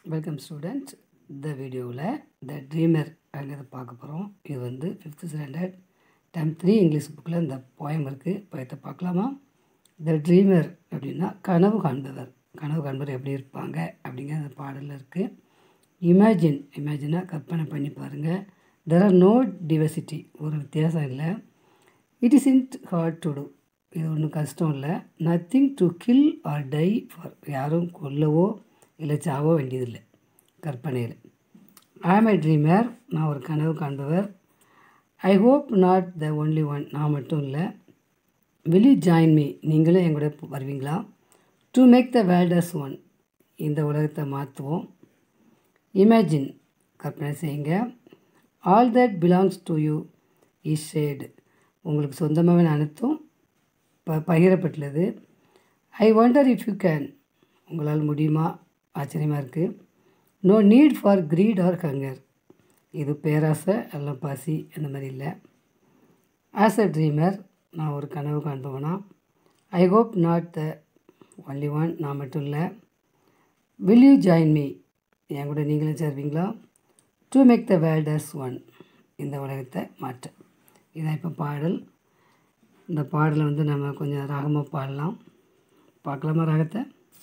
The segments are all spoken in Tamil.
வெல்கம் ஸ்டூடெண்ட்ஸ் இந்த வீடியோவில் த ட்ரீமர் அப்படிங்கிறத பார்க்க போகிறோம் இது வந்து fifth standard time three English புக்கில் இந்த போயம் இருக்குது பயத்தை பார்க்கலாமா த ட்ரீமர் அப்படின்னா கனவு காண்பவர் கனவு காண்பவர் எப்படி இருப்பாங்க அப்படிங்கிற அந்த பாடலில் இருக்குது இமேஜின் இமேஜினாக கற்பனை பண்ணி பாருங்கள் தெர் ஆர் நோ டிவர்சிட்டி ஒரு வித்தியாசம் இல்லை it is isn't hard to do இது ஒன்றும் கஷ்டம் இல்லை nothing to kill or die for யாரும் கொல்லவோ இல்லை சாவோ வேண்டியதில்லை கற்பனையில் ஐ ஆம் ஐ ட்ரீமர் நான் ஒரு கனவு காண்பவர் I hope not the only one நான் மட்டும் இல்லை வில் யூ ஜாயின் மீ நீங்களும் என் கூட வருவீங்களா to make the world as one இந்த உலகத்தை மாற்றுவோம் இமேஜின் கற்பனை செய்யுங்க all that belongs to you is shared உங்களுக்கு சொந்தமாகவே அனைத்தும் ப பகிரப்பட்டுள்ளது I wonder if you can உங்களால் முடியுமா ஆச்சரியமாக இருக்குது no need for greed or hunger இது பேராசை எல்லாம் பசி அந்த மாதிரி இல்லை ஆஸ் அ ட்ரீமர் நான் ஒரு கனவு காண்பவனா I hope not the only one நான் மட்டும் இல்லை வில் யூ ஜாயின் மீ என் கூட நீங்களும் சேருவீங்களா to make the world as one இந்த உலகத்தை மாற்ற இதான் இப்போ பாடல் இந்த பாடலை வந்து நம்ம கொஞ்சம் ராகமாக பாடலாம் பார்க்கலாமா ராகத்தை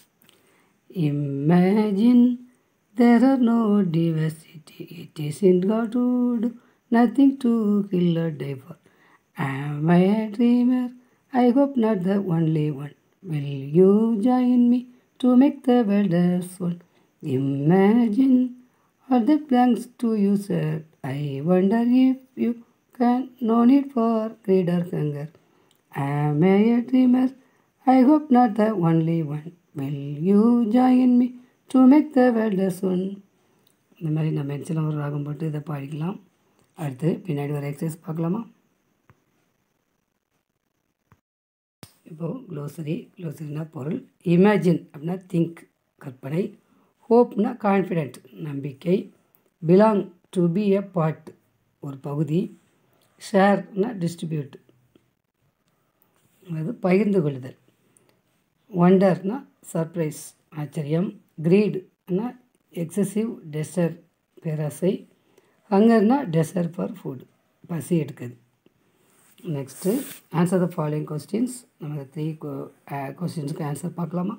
imagine there are no diversity it is in got to do nothing to kill or die for Am I a dreamer? I hope not the only one. Will you join me to make the world as one? Imagine all that belongs to you, sir. I wonder if you can. No need for greed or hunger. Am I a dreamer? I hope not the only one. Will you join me to make the world as one? இந்த மாதிரி நம்ம எச்சில் ஒரு ராகம் போட்டு இதை பாடிக்கலாம் அடுத்து பின்னாடி ஒரு எக்ஸசைஸ் பார்க்கலாமா இப்போது க்ளோசரி க்ளோசரினா பொருள் இமேஜின் அப்படின்னா திங்க் கற்பனை ஹோப்னா கான்ஃபிடென்ட் நம்பிக்கை belong to be a part ஒரு பகுதி ஷேர்னா டிஸ்ட்ரிபியூட் அதாவது பகிர்ந்து கொள்ளுதல் ஒண்டர்னா சர்ப்ரைஸ் ஆச்சரியம் க்ரீட்னா எக்ஸசிவ் டெசர் பேராசை ஹங்கர்னா டெசர் ஃபார் ஃபுட் பசி எடுக்குது next answer the following questions நம்ம த்ரீ கொஸ்டின்ஸுக்கு ஆன்சர் பார்க்கலாமா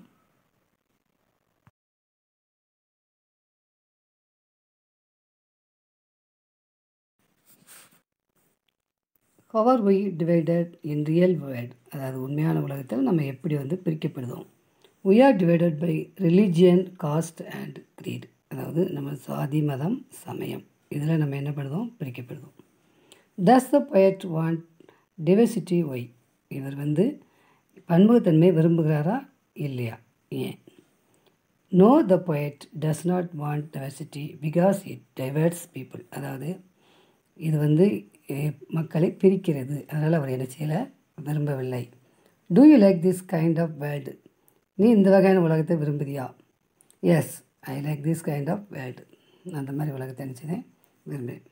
how are we divided in real world அதாவது உண்மையான உலகத்தில் நம்ம எப்படி வந்து பிரிக்கப்படுதோம் we are divided by religion caste and creed அதாவது நம்ம சாதி மதம் சமயம் இதில் நம்ம என்ன பண்ணுறோம் பிரிக்கப்படுதோம் thus the poet want diversity why இவர் வந்து பன்முகத்தன்மை விரும்புகிறாரா இல்லையா ஏன் no the poet does not want diversity because it diverts people அதாவது இது வந்து மக்களை பிரிக்கிறது அதனால் அவர் என்ன செய்யலை விரும்பவில்லை do you like this kind of world நீ இந்த வகையான உலகத்தை விரும்புதியா yes I like this kind of world அந்த மாதிரி உலகத்தை நினச்சினேன் விரும்புகிறேன்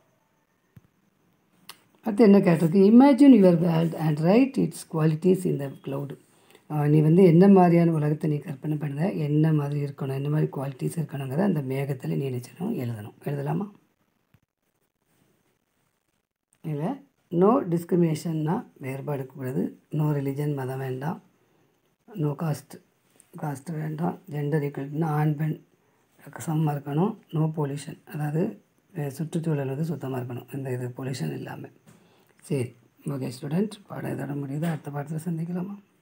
அடுத்து என்ன கேட்டிருக்கு imagine your world and write its qualities in the cloud நீ வந்து என்ன மாதிரியான உலகத்தை நீ கற்பனை பண்ணுற என்ன மாதிரி இருக்கணும் என்ன மாதிரி குவாலிட்டிஸ் இருக்கணுங்கிறத அந்த மேகத்தில் நீ நினச்சணும் எழுதணும் எழுதலாமா இல்லை நோ டிஸ்கிரிமினேஷன்னா வேறுபாடு கூடாது நோ ரிலிஜன் மதம் வேண்டாம் நோ காஸ்ட் காஸ்ட் வேண்டாம் ஜெண்டர் ஈக்குவல்னா ஆண் பெண் சமமாக இருக்கணும் நோ பொல்யூஷன் அதாவது சுற்றுச்சூழல் வந்து சுத்தமாக இருக்கணும் இந்த இது பொல்யூஷன் இல்லாமல் சரி ஓகே ஸ்டூடெண்ட் பாடம் இதோட முடியுது அடுத்த பாடத்தில் சந்திக்கலாமா